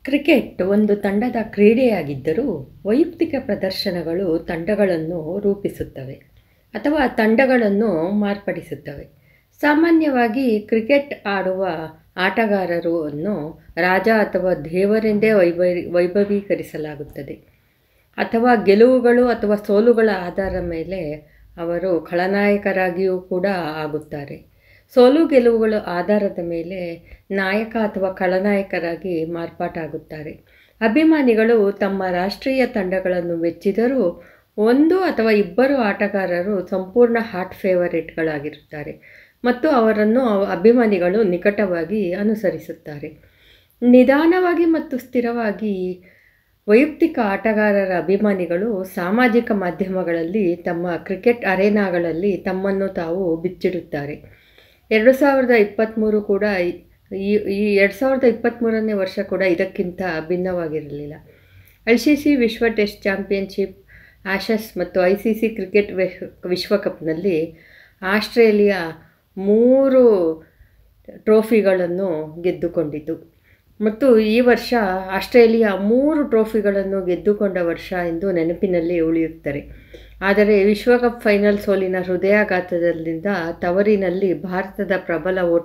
cricket ಒಂದು ತಂಡದ ಕ್ರೀಡೆಯಾಗಿದ್ದರೂ ವೈಯಕ್ತಿಕ ಪ್ರದರ್ಶನಗಳು ತಂಡಗಳನ್ನು ರೂಪಿಸುತ್ತವೆ ಅಥವಾ ತಂಡಗಳನ್ನು ಮಾರ್ಪಡಿಸುತ್ತವೆ ಸಾಮಾನ್ಯವಾಗಿ ಕ್ರಿಕೆಟ್ ಆಡುವ ಆಟಗಾರರನ್ನು ರಾಜ ಅಥವಾ ದೇವರೆಂದೇ ವೈಭವಿ ವೈಭವೀಕರಿಸಲಾಗುತ್ತದೆ ಅಥವಾ ಗೆಲುವುಗಳು ಅಥವಾ ಸೋಲುಗಳ ಆಧಾರದ ಮೇಲೆ ಅವರು ಖಳನಾಯಕರಾಗಿಯೂ ಕೂಡ ಆಗುತ್ತಾರೆ ಸೋಲು ಗೆಲುವುಗಳ ಆಧಾರದ ಮೇಲೆ ನಾಯಕ ಅಥವಾ ಖಳನಾಯಕರಾಗಿ ಮಾರ್ಪಾಟಾಗುತ್ತಾರೆ ಅಭಿಮಾನಿಗಳು ತಮ್ಮ ರಾಷ್ಟ್ರೀಯ ತಂಡಗಳನ್ನು ಮೆಚ್ಚಿದರೂ ಒಂದು ಅಥವಾ ಇಬ್ಬರು ಆಟಗಾರರು ಸಂಪೂರ್ಣ ಹಾಟ್ ಫೇವರೇಟ್ಗಳಾಗಿರುತ್ತಾರೆ ಮತ್ತು ಅವರನ್ನು ಅಭಿಮಾನಿಗಳು ನಿಕಟವಾಗಿ ಅನುಸರಿಸುತ್ತಾರೆ ನಿಧಾನವಾಗಿ ಮತ್ತು ಸ್ಥಿರವಾಗಿ ವೈಯಕ್ತಿಕ ಆಟಗಾರರ ಅಭಿಮಾನಿಗಳು ಸಾಮಾಜಿಕ ಮಾಧ್ಯಮಗಳಲ್ಲಿ ತಮ್ಮ ಕ್ರಿಕೆಟ್ ಅರೇನಾಗಳಲ್ಲಿ ತಮ್ಮನ್ನು ತಾವು ಬಿಚ್ಚಿಡುತ್ತಾರೆ ಎರಡು ಸಾವಿರದ ಇಪ್ಪತ್ತ್ಮೂರು ಕೂಡ ಈ ಈ ಎರಡು ಸಾವಿರದ ಇಪ್ಪತ್ತ್ಮೂರನೇ ವರ್ಷ ಕೂಡ ಇದಕ್ಕಿಂತ ಭಿನ್ನವಾಗಿರಲಿಲ್ಲ ಐ ಸಿ ಸಿ ವಿಶ್ವ ಟೆಸ್ಟ್ ಚಾಂಪಿಯನ್ಶಿಪ್ ಆಶಸ್ ಮತ್ತು ಐ ಸಿ ಸಿ ಕ್ರಿಕೆಟ್ ವಿಶ್ವಕಪ್ನಲ್ಲಿ ಆಸ್ಟ್ರೇಲಿಯಾ ಮೂರು ಟ್ರೋಫಿಗಳನ್ನು ಗೆದ್ದುಕೊಂಡಿತು ಮತ್ತು ಈ ವರ್ಷ ಆಸ್ಟ್ರೇಲಿಯಾ ಮೂರು ಟ್ರೋಫಿಗಳನ್ನು ಗೆದ್ದುಕೊಂಡ ವರ್ಷ ಎಂದು ನೆನಪಿನಲ್ಲಿ ಉಳಿಯುತ್ತಾರೆ ಆದರೆ ವಿಶ್ವಕಪ್ ಫೈನಲ್ ಸೋಲಿನ ಹೃದಯಾಘಾತದಿಂದ ತವರಿನಲ್ಲಿ ಭಾರತದ ಪ್ರಬಲ ಓಟ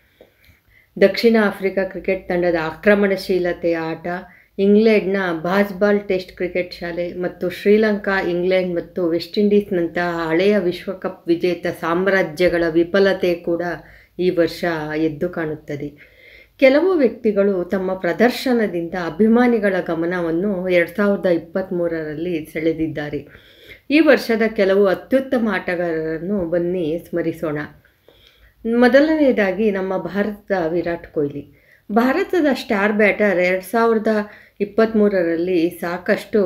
ದಕ್ಷಿಣ ಆಫ್ರಿಕಾ ಕ್ರಿಕೆಟ್ ತಂಡದ ಆಕ್ರಮಣಶೀಲತೆಯ ಆಟ ಇಂಗ್ಲೆಂಡ್ನ ಬಾಸ್ಬಾಲ್ ಟೆಸ್ಟ್ ಕ್ರಿಕೆಟ್ ಶಾಲೆ ಮತ್ತು ಶ್ರೀಲಂಕಾ ಇಂಗ್ಲೆಂಡ್ ಮತ್ತು ವೆಸ್ಟ್ ಇಂಡೀಸ್ನಂತಹ ಹಳೆಯ ವಿಶ್ವಕಪ್ ವಿಜೇತ ಸಾಮ್ರಾಜ್ಯಗಳ ವಿಫಲತೆ ಕೂಡ ಈ ವರ್ಷ ಎದ್ದು ಕಾಣುತ್ತದೆ ಕೆಲವು ವ್ಯಕ್ತಿಗಳು ತಮ್ಮ ಪ್ರದರ್ಶನದಿಂದ ಅಭಿಮಾನಿಗಳ ಗಮನವನ್ನು ಎರಡು ಸಾವಿರದ ಇಪ್ಪತ್ತ್ಮೂರರಲ್ಲಿ ಸೆಳೆದಿದ್ದಾರೆ ಈ ವರ್ಷದ ಕೆಲವು ಅತ್ಯುತ್ತಮ ಆಟಗಾರರನ್ನು ಬನ್ನಿ ಸ್ಮರಿಸೋಣ ಮೊದಲನೆಯದಾಗಿ ನಮ್ಮ ಭಾರತದ ವಿರಾಟ್ ಕೊಹ್ಲಿ ಭಾರತದ ಸ್ಟಾರ್ ಬ್ಯಾಟರ್ ಎರಡು ಸಾವಿರದ ಇಪ್ಪತ್ತ್ಮೂರರಲ್ಲಿ ಸಾಕಷ್ಟು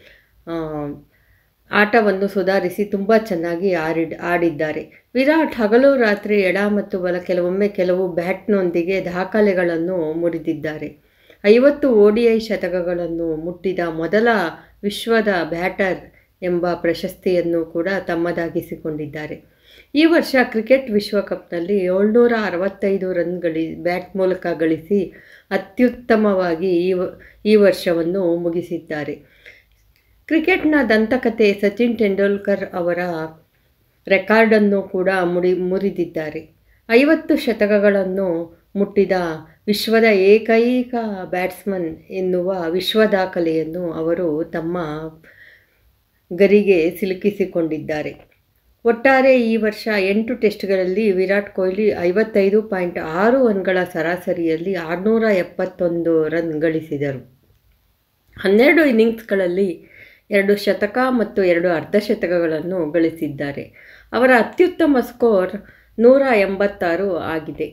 ಆಟವನ್ನು ಸುಧಾರಿಸಿ ತುಂಬ ಚೆನ್ನಾಗಿ ಆಡಿ ಆಡಿದ್ದಾರೆ ವಿರಾಟ್ ಹಗಲು ರಾತ್ರಿ ಎಡ ಮತ್ತು ಬಲ ಕೆಲವೊಮ್ಮೆ ಕೆಲವು ಬ್ಯಾಟ್ನೊಂದಿಗೆ ದಾಖಲೆಗಳನ್ನು ಮುರಿದಿದ್ದಾರೆ ಐವತ್ತು ಓ ಡಿ ಐ ಶತಕಗಳನ್ನು ಮುಟ್ಟಿದ ಮೊದಲ ವಿಶ್ವದ ಬ್ಯಾಟರ್ ಎಂಬ ಪ್ರಶಸ್ತಿಯನ್ನು ಕೂಡ ತಮ್ಮದಾಗಿಸಿಕೊಂಡಿದ್ದಾರೆ ಈ ವರ್ಷ ಕ್ರಿಕೆಟ್ ವಿಶ್ವಕಪ್ನಲ್ಲಿ ಏಳ್ನೂರ ಅರವತ್ತೈದು ರನ್ ಗಳಿ ಬ್ಯಾಟ್ ಮೂಲಕ ಗಳಿಸಿ ಅತ್ಯುತ್ತಮವಾಗಿ ಈ ಈ ವರ್ಷವನ್ನು ಮುಗಿಸಿದ್ದಾರೆ ಕ್ರಿಕೆಟ್ನ ದಂತಕತೆ ಸಚಿನ್ ತೆಂಡೂಲ್ಕರ್ ಅವರ ರೆಕಾರ್ಡನ್ನು ಕೂಡ ಮುಡಿ ಮುರಿದಿದ್ದಾರೆ ಐವತ್ತು ಶತಕಗಳನ್ನು ಮುಟ್ಟಿದ ವಿಶ್ವದ ಏಕೈಕ ಬ್ಯಾಟ್ಸ್ಮನ್ ಎನ್ನುವ ವಿಶ್ವ ದಾಖಲೆಯನ್ನು ಅವರು ತಮ್ಮ ಗರಿಗೆ ಸಿಲುಕಿಸಿಕೊಂಡಿದ್ದಾರೆ ಒಟ್ಟಾರೆ ಈ ವರ್ಷ ಎಂಟು ಟೆಸ್ಟ್ಗಳಲ್ಲಿ ವಿರಾಟ್ ಕೊಹ್ಲಿ ಐವತ್ತೈದು ಪಾಯಿಂಟ್ ಆರು ರನ್ಗಳ ಸರಾಸರಿಯಲ್ಲಿ ಆರುನೂರ ಎಪ್ಪತ್ತೊಂದು ರನ್ ಗಳಿಸಿದರು ಹನ್ನೆರಡು ಇನ್ನಿಂಗ್ಸ್ಗಳಲ್ಲಿ ಎರಡು ಶತಕ ಮತ್ತು ಎರಡು ಅರ್ಧಶತಕಗಳನ್ನು ಗಳಿಸಿದ್ದಾರೆ ಅವರ ಅತ್ಯುತ್ತಮ ಸ್ಕೋರ್ ನೂರ ಎಂಬತ್ತಾರು ಆಗಿದೆ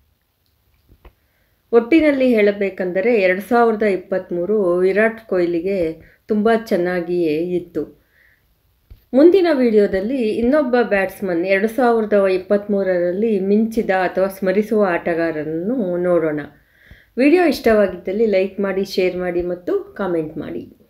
ಒಟ್ಟಿನಲ್ಲಿ ಹೇಳಬೇಕೆಂದರೆ ಎರಡು ಸಾವಿರದ ಇಪ್ಪತ್ತ್ಮೂರು ವಿರಾಟ್ ಕೊಹ್ಲಿಗೆ ತುಂಬ ಚೆನ್ನಾಗಿಯೇ ಇತ್ತು ಮುಂದಿನ ವಿಡಿಯೋದಲ್ಲಿ ಇನ್ನೊಬ್ಬ ಬ್ಯಾಟ್ಸ್ಮನ್ ಎರಡು ಸಾವಿರದ ಇಪ್ಪತ್ತ್ಮೂರರಲ್ಲಿ ಮಿಂಚಿದ ಅಥವಾ ಸ್ಮರಿಸುವ ಆಟಗಾರರನ್ನು ನೋಡೋಣ ವಿಡಿಯೋ ಇಷ್ಟವಾಗಿದ್ದಲ್ಲಿ ಲೈಕ್ ಮಾಡಿ ಶೇರ್ ಮಾಡಿ ಮತ್ತು ಕಾಮೆಂಟ್ ಮಾಡಿ